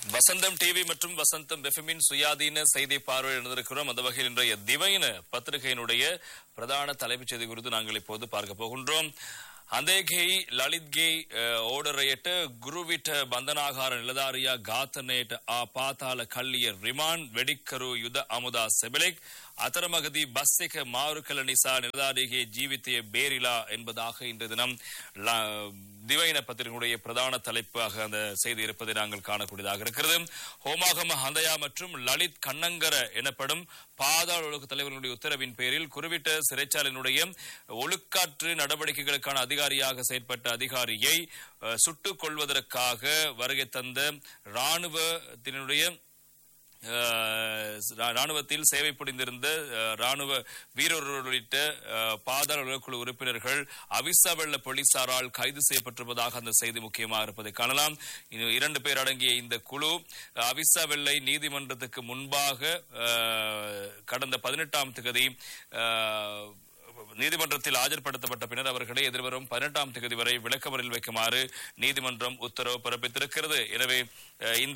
வசந்தம் TV மற்றும் வசந்தம் எஃப்எம்மின் சுயாதீன செய்தி பார்வை எழுந்திருக்கிறோம் அந்த வகையில் இன்றைய திவைன பத்திரிகையினுடைய பிரதான தலைப்புச் செய்தி குறித்து நாங்கள் இப்போது பார்க்க போகின்றோம் ಅಂದೇಘೈ ಲಲಿತ್ಗೆ ಓಡರೆಯಟ ಗುರುವಿಟ ಬಂಧನಾಗಾರ ನಿಲದಾರಿಯ ಘಾತನೇಟ ಆ ಪಾತಾಳ ಕಳ್ಳಿಯ ರಿಮಾಂಡ್ ವೆಡಿಕ್ಕರು ಯುಧ ಅಮುದ ಸೆಬೆಲೆಕ್ அத்தரமகதி பஸ்ஸிக மாறுக்கல நிசா நிலதாரிகை ஜீவித்திய பேரிலா என்பதாக இன்று தினம் ல- திவைன பத்திரிகையுடைய பிரதான தலைப்பாக அந்த செய்தி இருப்பதை நாங்கள் காணக்கூடியதாக இருக்கிறது ஹோமாகம ஹந்தயா மற்றும் லலித் கண்ணங்கர எனப்படும் பாதாள ஒழுக்க தலைவர்களுடைய உத்தரவின் பேரில் குறிப்பிட்ட சிறைச்சாலையினுடைய ஒழுக்காற்று நடவடிக்கைகளுக்கான அதிகாரியாக செயற்பட்ட அதிகாரியை அஹ், சுட்டுக் கொள்வதற்காக வருகை தந்த ராணுவத்தினுடைய அஹ், ரா- ராணுவத்தில் சேவை புரிந்திருந்த அஹ், ராணுவ வீரர் உள்ளிட்ட அஹ், பாதாள உலகக்குழு உறுப்பினர்கள் அவிசாவெள்ள போலீசாரால் கைது செய்யப்பட்டிருப்பதாக அந்த செய்தி முக்கியமாக இருப்பதை காணலாம் இன்னும் இரண்டு பேர் அடங்கிய இந்த குழு அஹ், அவிசாவெள்ளை நீதிமன்றத்துக்கு முன்பாக அஹ், கடந்த பதினெட்டாம் தேதி அஹ், நீதிமன்றத்தில் ஆஜர்படுத்தப்பட்ட பின்னர் அவர்களை எதிர்வரும் பதினெட்டாம் தேதி வரை விளக்கமறில் வைக்குமாறு நீதிமன்றம் உத்தரவு பிறப்பித்திருக்கிறது எனவே அஹ், இந்த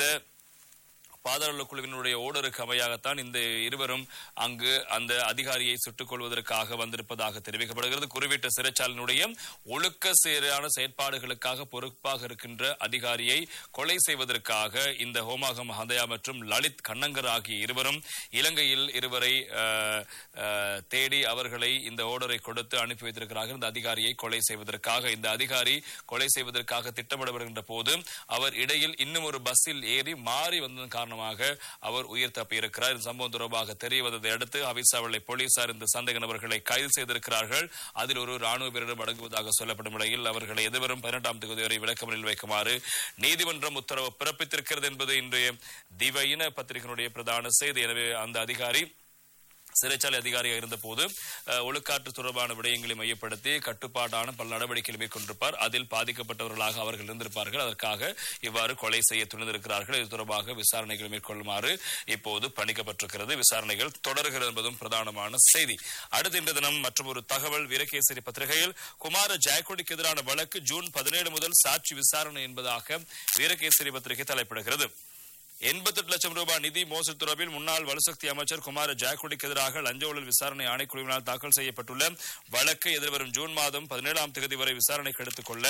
பாதாள குழுவினுடைய ஓடருக்கு அமையாகத்தான் இந்த இருவரும் அங்கு அந்த அதிகாரியை சுட்டுக் கொள்வதற்காக வந்திருப்பதாக தெரிவிக்கப்படுகிறது குறிப்பிட்ட சிறைச்சாலையினுடைய ஒழுக்க சீரான செயற்பாடுகளுக்காக பொறுப்பாக இருக்கின்ற அதிகாரியை கொலை செய்வதற்காக இந்த ஹோமாகம் ஹந்தயா மற்றும் லலித் கண்ணங்கர் ஆகிய இருவரும் இலங்கையில் இருவரை அஹ், அஹ், தேடி அவர்களை இந்த ஓர்டரை கொடுத்து அனுப்பி வைத்திருக்கிறார்கள் இந்த அதிகாரியை கொலை செய்வதற்காக இந்த அதிகாரி கொலை செய்வதற்காக திட்டமிட வருகின்ற போது அவர் இடையில் இன்னும் ஒரு பஸ்ஸில் ஏறி மாறி வந்ததன் காரணமாக அவர் உயிர் தப்பியிருக்கிறார் இந்த சம்பவம் தொடர்பாக தெரிய வந்ததை அடுத்து அவிசாவளை போலீசார் இந்த சந்தேக நபர்களை கைது செய்திருக்கிறார்கள் அதில் ஒரு ராணுவ வீரரும் அடங்குவதாக சொல்லப்படும் நிலையில் அவர்களை எதிர்வரும் பதினெட்டாம் தேதி வரை விளக்கமறில் வைக்குமாறு நீதிமன்றம் உத்தரவு பிறப்பித்திருக்கிறது என்பது இன்றைய திவையின பத்திரிகையினுடைய பிரதான செய்தி எனவே அந்த அதிகாரி சிறைச்சாலை அதிகாரியாக இருந்தபோது அஹ், ஒழுக்காற்று தொடர்பான விடயங்களை மையப்படுத்தி கட்டுப்பாடான பல நடவடிக்கைகளை மேற்கொண்டிருப்பார் அதில் பாதிக்கப்பட்டவர்களாக அவர்கள் இருந்திருப்பார்கள் அதற்காக இவ்வாறு கொலை செய்ய துணிந்திருக்கிறார்கள் இது தொடர்பாக விசாரணைகளை மேற்கொள்ளுமாறு இப்போது பணிக்கப்பட்டிருக்கிறது விசாரணைகள் தொடர்கிறது என்பதும் பிரதானமான செய்தி அடுத்த இன்று தினம் மற்றும் ஒரு தகவல் வீரகேசரி பத்திரிகையில் குமார ஜெயக்கொடிக்கு எதிரான வழக்கு ஜூன் பதினேழு முதல் சாட்சி விசாரணை என்பதாக வீரகேசரி பத்திரிகை தலைப்பிடுகிறது எண்பத்தெட்டு லட்சம் ரூபாய் நிதி மோசடி தொடர்பில் முன்னாள் வலுசக்தி அமைச்சர் குமார ஜாக்குடிக்கு எதிராக லஞ்ச ஊழல் விசாரணை ஆணைக்குழுவினால் தாக்கல் செய்யப்பட்டுள்ள வழக்கு எதிர்வரும் ஜூன் மாதம் பதினேழாம் தேதி வரை விசாரணைக்கு எடுத்துக் கொள்ள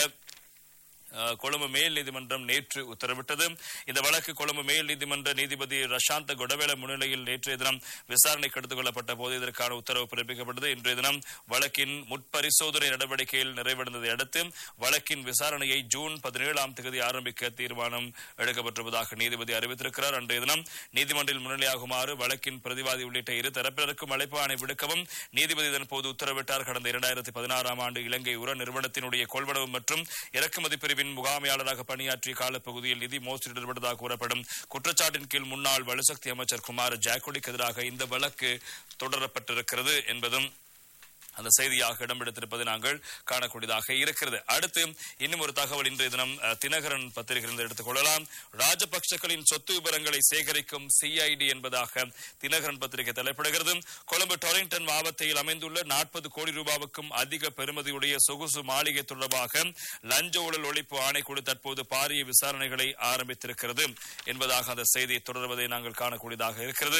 அஹ், கொழும்பு மேல் நீதிமன்றம் நேற்று உத்தரவிட்டது இந்த வழக்கு கொழும்பு மேல் நீதிமன்ற நீதிபதி ரஷாந்த கொடவேல முன்னிலையில் நேற்றைய தினம் விசாரணைக்கு எடுத்துக் கொள்ளப்பட்ட போது இதற்கான உத்தரவு பிறப்பிக்கப்பட்டது இன்றைய தினம் வழக்கின் முற்பரிசோதனை நடவடிக்கையில் நிறைவடைந்ததை அடுத்து வழக்கின் விசாரணையை ஜூன் பதினேழாம் தேதி ஆரம்பிக்க தீர்மானம் எடுக்கப்பட்டிருப்பதாக நீதிபதி அறிவித்திருக்கிறார் அன்றைய தினம் நீதிமன்றில் முன்னிலையாகுமாறு வழக்கின் பிரதிவாதி உள்ளிட்ட இரு தரப்பினருக்கும் அழைப்பு ஆணை விடுக்கவும் நீதிபதி இதன் போது உத்தரவிட்டார் கடந்த இரண்டாயிரத்தி பதினாறாம் ஆண்டு இலங்கை உர நிறுவனத்தினுடைய கொள்வனவு மற்றும் இறக்குமதி பிரிவின் முகாமையாளராக பணியாற்றிய காலப்பகுதியில் நிதி மோசடி ஈடுபட்டதாக கூறப்படும் குற்றச்சாட்டின் கீழ் முன்னாள் வலுசக்தி அமைச்சர் குமார் ஜாக்குடிக்கு எதிராக இந்த வழக்கு தொடரப்பட்டிருக்கிறது என்பதும் அந்த செய்தியாக இடம்பெடுத்திருப்பதை நாங்கள் காணக்கூடியதாக இருக்கிறது அடுத்து இன்னும் ஒரு தகவல் இன்றைய தினம் அஹ், தினகரன் பத்திரிகையிலிருந்து எடுத்துக் கொள்ளலாம் ராஜபக்சகளின் சொத்து விவரங்களை சேகரிக்கும் சிஐடி என்பதாக தினகரன் பத்திரிகை தலைப்பிடுகிறது கொழும்பு டொரிங்டன் மாவட்டத்தில் அமைந்துள்ள நாற்பது கோடி ரூபாவுக்கும் அதிக பெறுமதியுடைய சொகுசு மாளிகை தொடர்பாக லஞ்ச ஊழல் ஒழிப்பு ஆணைக்குழு தற்போது பாரிய விசாரணைகளை ஆரம்பித்திருக்கிறது என்பதாக அந்த செய்தி தொடர்வதை நாங்கள் காணக்கூடியதாக இருக்கிறது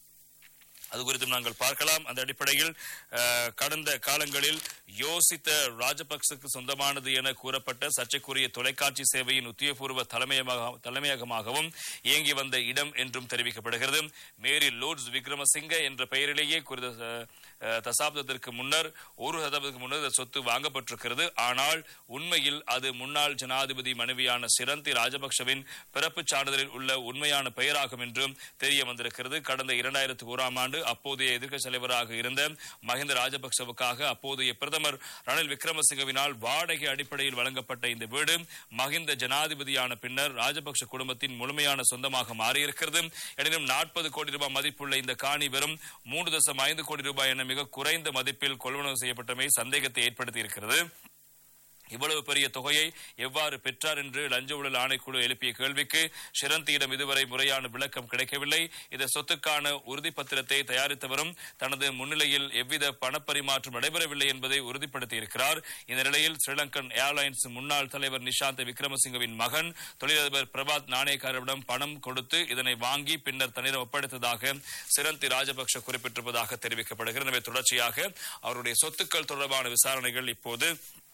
அது குறித்தும் நாங்கள் பார்க்கலாம் அந்த அடிப்படையில் அஹ், கடந்த காலங்களில் யோசித்த ராஜபக்சக்கு சொந்தமானது என கூறப்பட்ட சர்ச்சைக்குரிய தொலைக்காட்சி சேவையின் உத்தியபூர்வ தலைமையமாக தலைமையகமாகவும் இயங்கி வந்த இடம் என்றும் தெரிவிக்கப்படுகிறது மேரி லோர்ட்ஸ் விக்ரமசிங்க என்ற பெயரிலேயே குறித்த அஹ், அஹ், தசாப்தத்திற்கு முன்னர் ஒரு சதவீதத்துக்கு முன்னர் இந்த சொத்து வாங்கப்பட்டிருக்கிறது ஆனால் உண்மையில் அது முன்னாள் ஜனாதிபதி மனைவியான சிரந்தி ராஜபக்சவின் பிறப்புச் சான்றிதழில் உள்ள உண்மையான பெயராகும் என்றும் தெரிய வந்திருக்கிறது கடந்த இரண்டாயிரத்தி ஓராம் ஆண்டு அப்போதைய எதிர்க்கட்சி தலைவராக இருந்த மஹிந்த ராஜபக்சவுக்காக அப்போதைய பிரதமர் ரணில் விக்ரமசிங்கவினால் வாடகை அடிப்படையில் வழங்கப்பட்ட இந்த வீடு மஹிந்த ஜனாதிபதியான பின்னர் ராஜபக்ச குடும்பத்தின் முழுமையான சொந்தமாக மாறியிருக்கிறது எனினும் நாற்பது கோடி ரூபாய் மதிப்புள்ள இந்த காணி வெறும் மூன்று தசம் ஐந்து கோடி ரூபாய் என மிக குறைந்த மதிப்பில் கொள்வனவு செய்யப்பட்டமை சந்தேகத்தை ஏற்படுத்தி இருக்கிறது இவ்வளவு பெரிய தொகையை எவ்வாறு பெற்றார் என்று லஞ்ச ஊழல் ஆணைக்குழு எழுப்பிய கேள்விக்கு ஷிரந்தியிடம் இதுவரை முறையான விளக்கம் கிடைக்கவில்லை இந்த சொத்துக்கான உறுதிப்பத்திரத்தை தயாரித்தவரும் தனது முன்னிலையில் எவ்வித பணப்பரிமாற்றம் நடைபெறவில்லை என்பதை உறுதிப்படுத்தியிருக்கிறார் இந்த நிலையில் ஸ்ரீலங்கன் ஏர்லைன்ஸ் முன்னாள் தலைவர் நிஷாந்த் விக்ரமசிங்கவின் மகன் தொழிலதிபர் பிரபாத் நாணயக்காரரிடம் பணம் கொடுத்து இதனை வாங்கி பின்னர் தன்னிடம் ஒப்படைத்ததாக சிரந்தி ராஜபக்ஷ குறிப்பிட்டிருப்பதாக தெரிவிக்கப்படுகிறது எனவே தொடர்ச்சியாக அவருடைய சொத்துக்கள் தொடர்பான விசாரணைகள் இப்போது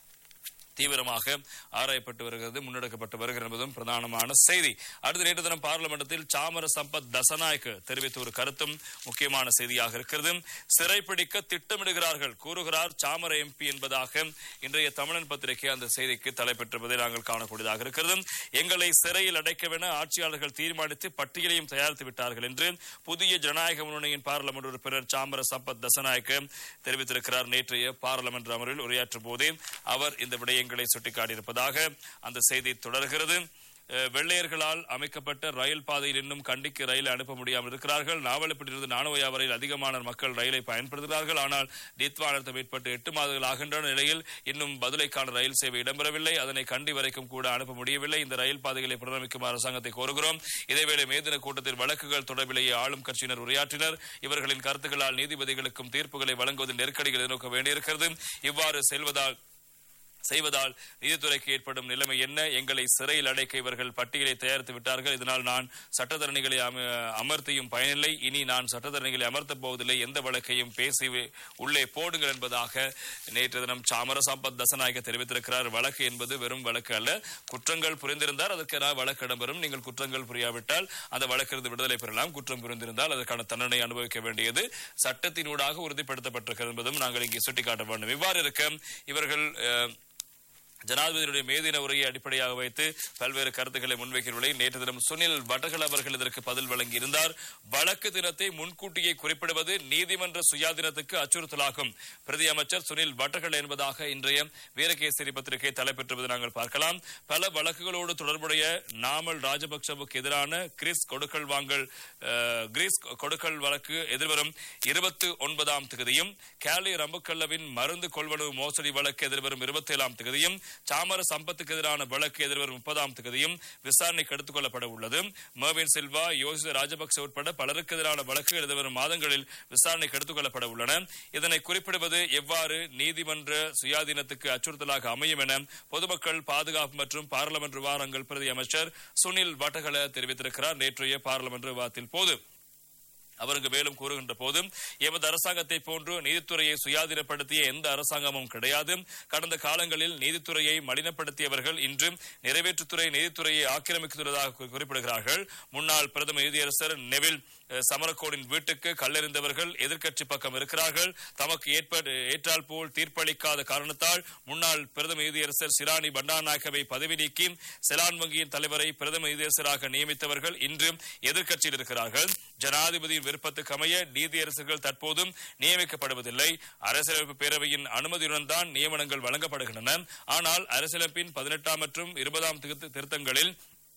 தீவிரமாக ஆராயப்பட்டு வருகிறது முன்னெடுக்கப்பட்டு வருகிறது என்பதும் பிரதானமான செய்தி அடுத்த நேற்று தினம் பார்லிமெண்டத்தில் சாமர சம்பத் தசநாயக் தெரிவித்த ஒரு கருத்தும் முக்கியமான செய்தியாக இருக்கிறது சிறைப்பிடிக்க திட்டமிடுகிறார்கள் கூறுகிறார் சாமர எம்பி என்பதாக இன்றைய தமிழன் பத்திரிகை அந்த செய்திக்கு தலைப்பெற்றிருப்பதை நாங்கள் காணக்கூடியதாக இருக்கிறது எங்களை சிறையில் அடைக்கவென ஆட்சியாளர்கள் தீர்மானித்து பட்டியலையும் தயாரித்து விட்டார்கள் என்று புதிய ஜனநாயக முன்னணியின் பார்லிமெண்ட் உறுப்பினர் சாமர சம்பத் தசநாயக் தெரிவித்திருக்கிறார் நேற்றைய பார்லிமெண்ட் அமர்வில் உரையாற்றும் போதே அவர் இந்த விடயங்களை சுட்டிக்காட்டியிருப்பதாக அந்த செய்தி தொடர்கிறது அஹ், வெள்ளையர்களால் அமைக்கப்பட்ட ரயில் பாதையில் இன்னும் கண்டிக்கு ரயில் அனுப்ப முடியாமல் இருக்கிறார்கள் நாவலப்பட்டிலிருந்து நானுவையா வரையில் அதிகமான மக்கள் ரயிலை பயன்படுத்துகிறார்கள் ஆனால் டித்வா அனர்த்தம் ஏற்பட்டு எட்டு மாதங்கள் ஆகின்ற நிலையில் இன்னும் பதிலைக்கான ரயில் சேவை இடம்பெறவில்லை அதனை கண்டி வரைக்கும் கூட அனுப்ப முடியவில்லை இந்த ரயில் பாதைகளை புனரமைக்கும் அரசாங்கத்தை கோருகிறோம் இதேவேளை மேதின கூட்டத்தில் வழக்குகள் தொடர்பிலேயே ஆளும் கட்சியினர் உரையாற்றினர் இவர்களின் கருத்துக்களால் நீதிபதிகளுக்கும் தீர்ப்புகளை வழங்குவதில் நெருக்கடிகள் எதிர்நோக்க வேண்டியிருக்கிறது இவ்வாறு செல்வதால் செய்வதால் நீதித்துறைக்கு ஏற்படும் நிலைமை என்ன எங்களை சிறையில் அடைக்க இவர்கள் பட்டியலை தயாரித்து விட்டார்கள் இதனால் நான் சட்டத்தரணிகளை அம- அமர்த்தியும் பயனில்லை இனி நான் சட்டத்தரணிகளை அமர்த்தப் போவதில்லை எந்த வழக்கையும் பேசி வி- உள்ளே போடுங்கள் என்பதாக நேற்று தினம் சாமர சம்பத் தசநாயக தெரிவித்திருக்கிறார் வழக்கு என்பது வெறும் வழக்கு அல்ல குற்றங்கள் புரிந்திருந்தால் அதற்கான வழக்கு இடம்பெறும் நீங்கள் குற்றங்கள் புரியாவிட்டால் அந்த வழக்கிலிருந்து விடுதலை பெறலாம் குற்றம் புரிந்திருந்தால் அதற்கான தண்டனை அனுபவிக்க வேண்டியது சட்டத்தினூடாக உறுதிப்படுத்தப்பட்டிருக்கிறது என்பதும் நாங்கள் இங்கே சுட்டிக்காட்ட வேண்டும் இவ்வாறு இருக்க இவர்கள் அஹ், ஜனாதிபதியுடைய மேதின உரையை அடிப்படையாக வைத்து பல்வேறு கருத்துக்களை முன்வைக்கவில்லை நேற்று தினம் சுனில் வடகல் அவர்கள் இதற்கு பதில் வழங்கியிருந்தார் வழக்கு தினத்தை முன்கூட்டியே குறிப்பிடுவது நீதிமன்ற சுயாதீனத்துக்கு அச்சுறுத்தலாகும் பிரதி அமைச்சர் சுனில் வடகல் என்பதாக இன்றைய வீரகேசரி பத்திரிகை தலைப்பெற்றுவது நாங்கள் பார்க்கலாம் பல வழக்குகளோடு தொடர்புடைய நாமல் ராஜபக்சவுக்கு எதிரான கிறிஸ் கொடுக்கல் வாங்கல் அஹ், கிரீஸ் கொடுக்கல் வழக்கு எதிர்வரும் இருபத்தி ஒன்பதாம் தேதியும் கேலி ரம்புக்கல்லவின் மருந்து கொள்வனவு மோசடி வழக்கு எதிர்வரும் இருபத்தி ஏழாம் தேதியும் சாமர சம்பத்துக்கு எதிரான வழக்கு எதிர்வரும் முப்பதாம் தேதியும் விசாரணைக்கு எடுத்துக் கொள்ளப்பட உள்ளது மர்வின் சில்வா யோசித ராஜபக்ச உட்பட பலருக்கு எதிரான வழக்குகள் எதிர்வரும் மாதங்களில் விசாரணைக்கு எடுத்துக் கொள்ளப்பட உள்ளன இதனை குறிப்பிடுவது எவ்வாறு நீதிமன்ற சுயாதீனத்துக்கு அச்சுறுத்தலாக அமையும் என பொதுமக்கள் பாதுகாப்பு மற்றும் பாராளுமன்ற விவகாரங்கள் பிரதி அமைச்சர் சுனில் வட்டகல தெரிவித்திருக்கிறார் நேற்றைய பாராளுமன்ற விவாதத்தின் போது அவருக்கு மேலும் கூறுகின்ற போதும் எமது அரசாங்கத்தை போன்று நீதித்துறையை சுயாதீனப்படுத்திய எந்த அரசாங்கமும் கிடையாது கடந்த காலங்களில் நீதித்துறையை மலினப்படுத்தியவர்கள் இன்று நிறைவேற்றுத்துறை நீதித்துறையை ஆக்கிரமித்துள்ளதாக குறி- குறிப்பிடுகிறார்கள் முன்னாள் பிரதம நீதியரசர் நெவில் அஹ், சமரக்கோடின் வீட்டுக்கு கல்லெறிந்தவர்கள் எதிர்க்கட்சி பக்கம் இருக்கிறார்கள் தமக்கு ஏற்ப ஏற்றால் போல் தீர்ப்பளிக்காத காரணத்தால் முன்னாள் பிரதம நீதியரசர் சிராணி பண்டாநாயக்கவை பதவி நீக்கி செலான் வங்கியின் தலைவரை பிரதம நீதியரசராக நியமித்தவர்கள் இன்று எதிர்க்கட்சியில் இருக்கிறார்கள் ஜனாதிபதியின் விருப்பத்துக்கு அமைய நீதியரசர்கள் தற்போதும் நியமிக்கப்படுவதில்லை அரசியலமைப்பு பேரவையின் அனுமதியுடன் தான் நியமனங்கள் வழங்கப்படுகின்றன ஆனால் அரசியலமைப்பின் பதினெட்டாம் மற்றும் இருபதாம் திருத்த- திருத்தங்களில்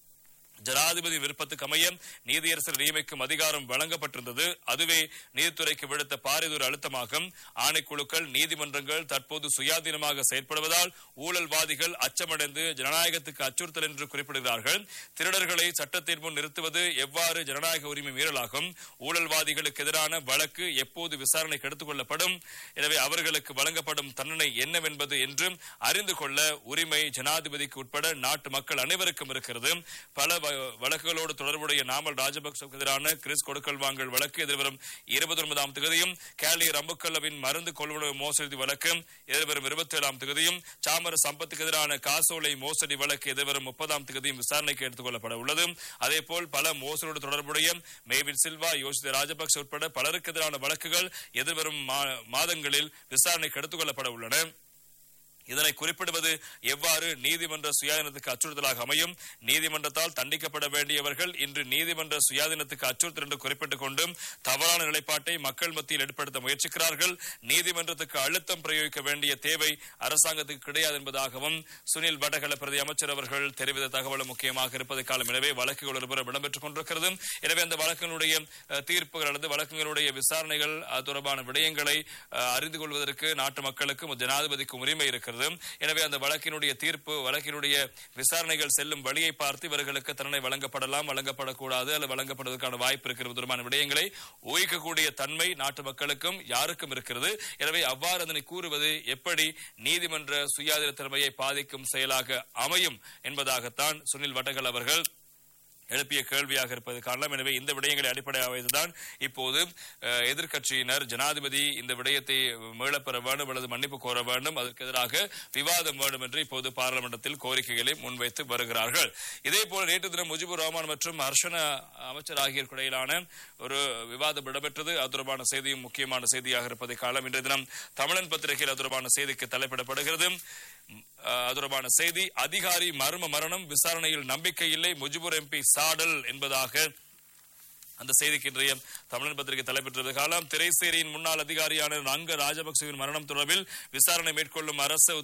ஜனாதிபதி விருப்பத்துக்கு அமைய நீதியரசர் நியமிக்கும் அதிகாரம் வழங்கப்பட்டிருந்தது அதுவே நீதித்துறைக்கு விடுத்த பாரிதொரு அழுத்தமாகும் ஆணைக்குழுக்கள் நீதிமன்றங்கள் தற்போது சுயாதீனமாக செயற்படுவதால் ஊழல்வாதிகள் அச்சமடைந்து ஜனநாயகத்துக்கு அச்சுறுத்தல் என்று குறிப்பிடுகிறார்கள் திருடர்களை சட்டத்தின் முன் நிறுத்துவது எவ்வாறு ஜனநாயக உரிமை மீறலாகும் ஊழல்வாதிகளுக்கு எதிரான வழக்கு எப்போது விசாரணைக்கு எடுத்துக் கொள்ளப்படும் எனவே அவர்களுக்கு வழங்கப்படும் தண்டனை என்னவென்பது என்றும் அறிந்து கொள்ள உரிமை ஜனாதிபதிக்கு உட்பட நாட்டு மக்கள் அனைவருக்கும் இருக்கிறது பல வ- வழக்குகளோடு தொடர்புடைய நாமல் ராஜபக்சவுக்கு எதிரான கிறிஸ் கொடுக்கல் வாங்கல் வழக்கு எதிர்வரும் இருபத்தி ஒன்பதாம் தேதியும் கேலி ரம்புக்கல்லவின் மருந்து கொள்வனவு மோசடி வழக்கு எதிர்வரும் இருபத்தி ஏழாம் தேதியும் சாமர சம்பத்துக்கு எதிரான காசோலை மோசடி வழக்கு எதிர்வரும் முப்பதாம் தேதியும் விசாரணைக்கு எடுத்துக் கொள்ளப்பட உள்ளது அதேபோல் பல மோசடியோடு தொடர்புடைய மேவின் சில்வா யோசித ராஜபக்ச உட்பட பலருக்கு எதிரான வழக்குகள் எதிர்வரும் மா- மாதங்களில் விசாரணைக்கு எடுத்துக் கொள்ளப்பட உள்ளன இதனை குறிப்பிடுவது எவ்வாறு நீதிமன்ற சுயாதீனத்துக்கு அச்சுறுத்தலாக அமையும் நீதிமன்றத்தால் தண்டிக்கப்பட வேண்டியவர்கள் இன்று நீதிமன்ற சுயாதீனத்துக்கு அச்சுறுத்தல் என்று குறிப்பிட்டுக் கொண்டும் தவறான நிலைப்பாட்டை மக்கள் மத்தியில் ஏற்படுத்த முயற்சிக்கிறார்கள் நீதிமன்றத்துக்கு அழுத்தம் பிரயோகிக்க வேண்டிய தேவை அரசாங்கத்துக்கு கிடையாது என்பதாகவும் சுனில் வடகல பிரதி அமைச்சர் அவர்கள் தெரிவித்த தகவலும் முக்கியமாக இருப்பதை காலம் எனவே வழக்குகள் ஒருபுறம் இடம்பெற்றுக் கொண்டிருக்கிறது எனவே அந்த வழக்கினுடைய அஹ், தீர்ப்புகள் அல்லது வழக்குகளுடைய விசாரணைகள் அது தொடர்பான விடயங்களை அஹ், அறிந்து கொள்வதற்கு நாட்டு மக்களுக்கும் ஜனாதிபதிக்கும் உரிமை இருக்கிறது இருக்கிறது எனவே அந்த வழக்கினுடைய தீர்ப்பு வழக்கினுடைய விசாரணைகள் செல்லும் வழியை பார்த்து இவர்களுக்கு தண்டனை வழங்கப்படலாம் வழங்கப்படக்கூடாது அல்லது வழங்கப்படுவதற்கான வாய்ப்பு இருக்கிறது தொடர்பான விடயங்களை ஊகிக்கக்கூடிய தன்மை நாட்டு மக்களுக்கும் யாருக்கும் இருக்கிறது எனவே அவ்வாறு அதனை கூறுவது எப்படி நீதிமன்ற சுயாதீன திறமையை பாதிக்கும் செயலாக அமையும் என்பதாகத்தான் சுனில் வட்டகல் அவர்கள் எழுப்பிய கேள்வியாக இருப்பது காரணம் எனவே இந்த விடயங்களை அடிப்படையாக வைத்துதான் இப்போது அஹ், எதிர்க்கட்சியினர் ஜனாதிபதி இந்த விடயத்தை மீளப்பெற வேண்டும் அல்லது மன்னிப்பு கோர வேண்டும் அதற்கு எதிராக விவாதம் வேண்டும் என்று இப்போது பாராளுமன்றத்தில் கோரிக்கைகளை முன்வைத்து வருகிறார்கள் இதே போல நேற்று தினம் முஜிபுர் ரஹ்மான் மற்றும் ஹர்ஷன அமைச்சர் ஆகியோருக்கு இடையிலான ஒரு விவாதம் இடம்பெற்றது அது தொடர்பான செய்தியும் முக்கியமான செய்தியாக இருப்பதை காலம் இன்றைய தினம் தமிழன் பத்திரிகையில் அது தொடர்பான செய்திக்கு தலைப்பிடப்படுகிறது அஹ், அது தொடர்பான செய்தி அதிகாரி மர்ம மரணம் விசாரணையில் நம்பிக்கை இல்லை முஜிபுர் எம்பி சாடல் என்பதாக அந்த செய்திக்கு இன்றைய தமிழன் பத்திரிகை தலைப்பெற்றது காலம் திரைசேரியின் முன்னாள் அதிகாரியான நங்க ராஜபக்சவின் மரணம் தொடர்பில் விசாரணை மேற்கொள்ளும் அரசு